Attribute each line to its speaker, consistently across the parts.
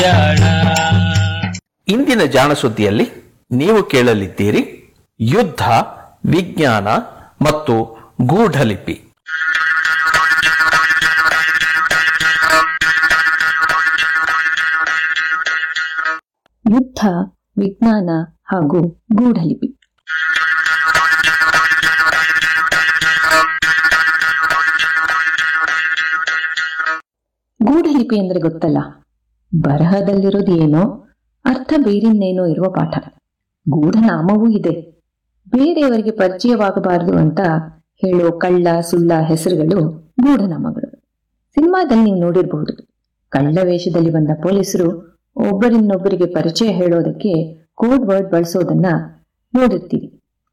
Speaker 1: ಇಂದಿನ ಜಾಣ ಸುದ್ದಿಯಲ್ಲಿ ನೀವು ಕೇಳಲಿದ್ದೀರಿ ಯುದ್ಧ ವಿಜ್ಞಾನ ಮತ್ತು ಗೂಢಲಿಪಿ
Speaker 2: ಯುದ್ಧ ವಿಜ್ಞಾನ ಹಾಗೂ ಗೂಢಲಿಪಿ ಗೂಢಲಿಪಿ ಅಂದ್ರೆ ಗೊತ್ತಲ್ಲ ಬರಹದಲ್ಲಿರೋದು ಏನೋ ಅರ್ಥ ಬೇರಿನ್ನೇನೋ ಇರುವ ಪಾಠ ಗೂಢನಾಮವೂ ಇದೆ ಬೇರೆಯವರಿಗೆ ಪರಿಚಯವಾಗಬಾರದು ಅಂತ ಹೇಳೋ ಕಳ್ಳ ಸುಳ್ಳ ಹೆಸರುಗಳು ಗೂಢನಾಮಗಳು ಸಿನಿಮಾದಲ್ಲಿ ನೀವು ನೋಡಿರಬಹುದು ಕಳ್ಳ ವೇಷದಲ್ಲಿ ಬಂದ ಪೊಲೀಸರು ಒಬ್ಬರಿನ್ನೊಬ್ಬರಿಗೆ ಪರಿಚಯ ಹೇಳೋದಕ್ಕೆ ಕೋಡ್ ವರ್ಡ್ ಬಳಸೋದನ್ನ ನೋಡಿರ್ತೀವಿ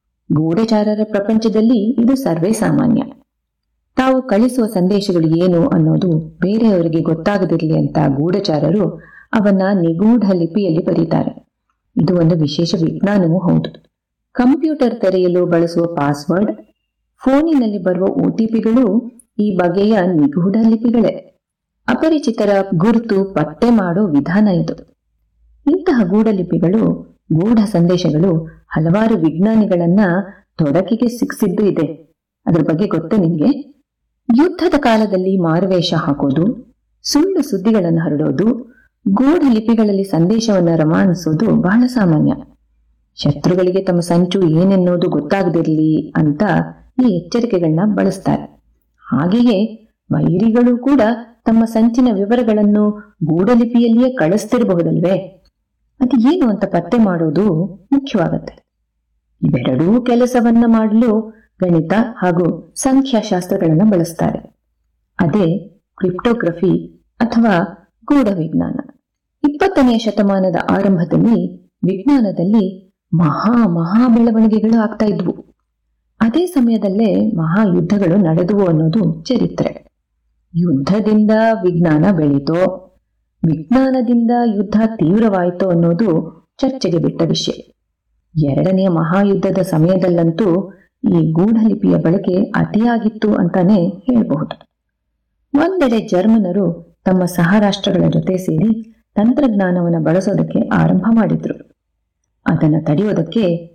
Speaker 2: ಗೂಢಚಾರರ ಪ್ರಪಂಚದಲ್ಲಿ ಇದು ಸರ್ವೇ ಸಾಮಾನ್ಯ ತಾವು ಕಳಿಸುವ ಸಂದೇಶಗಳು ಏನು ಅನ್ನೋದು ಬೇರೆಯವರಿಗೆ ಗೊತ್ತಾಗದಿರಲಿ ಅಂತ ಗೂಢಚಾರರು ಅವನ್ನ ನಿಗೂಢ ಲಿಪಿಯಲ್ಲಿ ಬರೀತಾರೆ ಇದು ಒಂದು ವಿಶೇಷ ವಿಜ್ಞಾನವೂ ಹೌದು ಕಂಪ್ಯೂಟರ್ ತೆರೆಯಲು ಬಳಸುವ ಪಾಸ್ವರ್ಡ್ ಫೋನಿನಲ್ಲಿ ಬರುವ ಒಟಿಪಿಗಳು ಈ ಬಗೆಯ ನಿಗೂಢ ಲಿಪಿಗಳೇ ಅಪರಿಚಿತರ ಗುರುತು ಪತ್ತೆ ಮಾಡೋ ವಿಧಾನ ಇದು ಇಂತಹ ಗೂಢಲಿಪಿಗಳು ಗೂಢ ಸಂದೇಶಗಳು ಹಲವಾರು ವಿಜ್ಞಾನಿಗಳನ್ನ ತೊಡಕಿಗೆ ಸಿಕ್ಸಿದ್ದು ಇದೆ ಅದ್ರ ಬಗ್ಗೆ ಗೊತ್ತೇ ನಿಮ್ಗೆ ಯುದ್ಧದ ಕಾಲದಲ್ಲಿ ಮಾರುವೇಷ ಹಾಕೋದು ಸುಳ್ಳು ಸುದ್ದಿಗಳನ್ನು ಹರಡೋದು ಗೂಢ ಲಿಪಿಗಳಲ್ಲಿ ಸಂದೇಶವನ್ನು ರವಾನಿಸೋದು ಬಹಳ ಸಾಮಾನ್ಯ ಶತ್ರುಗಳಿಗೆ ತಮ್ಮ ಸಂಚು ಏನೆನ್ನೋದು ಗೊತ್ತಾಗದಿರಲಿ ಅಂತ ಈ ಎಚ್ಚರಿಕೆಗಳನ್ನ ಬಳಸ್ತಾರೆ ಹಾಗೆಯೇ ವೈರಿಗಳು ಕೂಡ ತಮ್ಮ ಸಂಚಿನ ವಿವರಗಳನ್ನು ಗೂಢಲಿಪಿಯಲ್ಲಿಯೇ ಕಳಿಸ್ತಿರಬಹುದಲ್ವೇ ಅದು ಏನು ಅಂತ ಪತ್ತೆ ಮಾಡೋದು ಮುಖ್ಯವಾಗತ್ತೆ ಇವೆರಡೂ ಕೆಲಸವನ್ನ ಮಾಡಲು ಗಣಿತ ಹಾಗೂ ಸಂಖ್ಯಾಶಾಸ್ತ್ರಗಳನ್ನ ಬಳಸ್ತಾರೆ ಅದೇ ಕ್ರಿಪ್ಟೋಗ್ರಫಿ ಅಥವಾ ಗೂಢ ವಿಜ್ಞಾನ ಇಪ್ಪತ್ತನೆಯ ಶತಮಾನದ ಆರಂಭದಲ್ಲಿ ವಿಜ್ಞಾನದಲ್ಲಿ ಮಹಾ ಮಹಾ ಬೆಳವಣಿಗೆಗಳು ಆಗ್ತಾ ಇದ್ವು ಅದೇ ಸಮಯದಲ್ಲೇ ಮಹಾ ಯುದ್ಧಗಳು ನಡೆದುವು ಅನ್ನೋದು ಚರಿತ್ರೆ ಯುದ್ಧದಿಂದ ವಿಜ್ಞಾನ ಬೆಳೀತೋ ವಿಜ್ಞಾನದಿಂದ ಯುದ್ಧ ತೀವ್ರವಾಯಿತೋ ಅನ್ನೋದು ಚರ್ಚೆಗೆ ಬಿಟ್ಟ ವಿಷಯ ಎರಡನೆಯ ಮಹಾಯುದ್ಧದ ಸಮಯದಲ್ಲಂತೂ ಈ ಗೂಢಲಿಪಿಯ ಬಳಕೆ ಅತಿಯಾಗಿತ್ತು ಅಂತಾನೆ ಹೇಳಬಹುದು ಒಂದೆಡೆ ಜರ್ಮನರು ತಮ್ಮ ಸಹರಾಷ್ಟ್ರಗಳ ಜೊತೆ ಸೇರಿ ತಂತ್ರಜ್ಞಾನವನ್ನು ಬಳಸೋದಕ್ಕೆ ಆರಂಭ ಮಾಡಿದ್ರು ಅದನ್ನು ತಡೆಯೋದಕ್ಕೆ